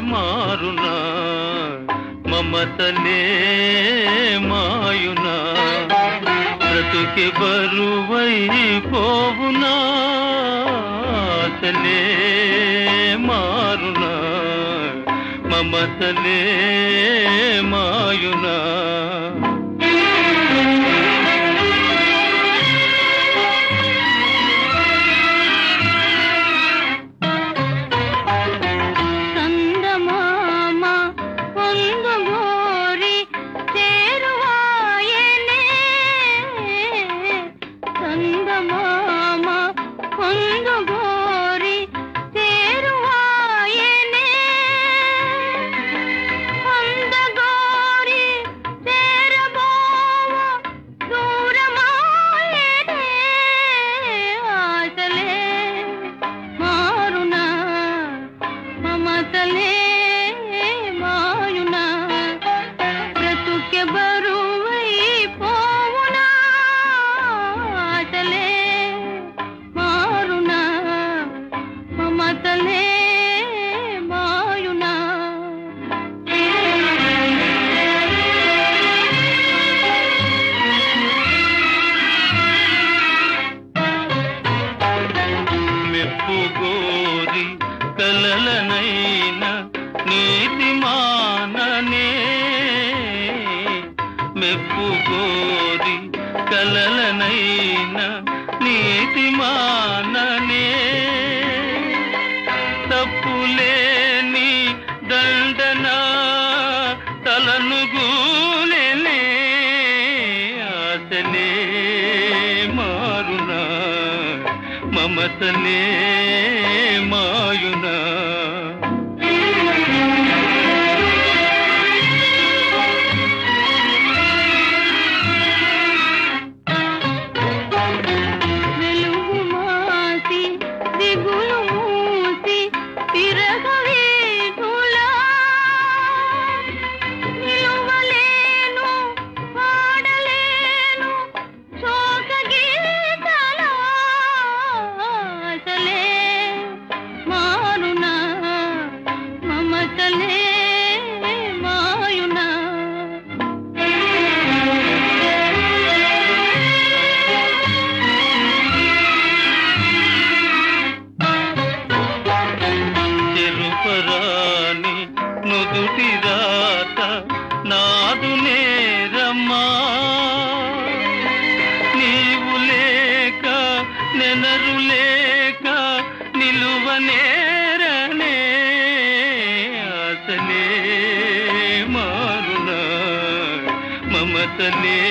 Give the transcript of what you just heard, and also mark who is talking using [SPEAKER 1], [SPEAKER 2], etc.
[SPEAKER 1] మారునా మమతలే మాయునా బ్రతుకి బరువై పోవునా ఆశలే మారునా మమతలే మాయునా
[SPEAKER 2] చందమామ పొందుగోరి చేరువాయనే చందమామ పొందుగోరి చేరువాయనే అందగోరి చేరబోవ దూరమాయనే ఆశలే మారునా మమతలే మాయునా బ్రతుకె బరువై పోవునా ఆశలే మారునా మమతలే మాయునా
[SPEAKER 1] మెప్పు గోరి కలలనైన నీతి మాననే మెప్పు గోరి కలలనైన నీతి మాననే తప్పులేని దండన తలను గూలెనే ఆశలే మారునా మమతలే మాయునా
[SPEAKER 2] వెలుగు మాసి దిగులు మూసి తిరగవేటులా నిలువలేను పాడలేను శోక గీతలా ఆశలే మారునా మమతలే మాయునా
[SPEAKER 1] చెరుపరాని నుదుటి రాత నాదు నేరమ్మా నీవు లేక నెనరు లేక నిలువ నేరనే ఆశలే మారునా మమతలే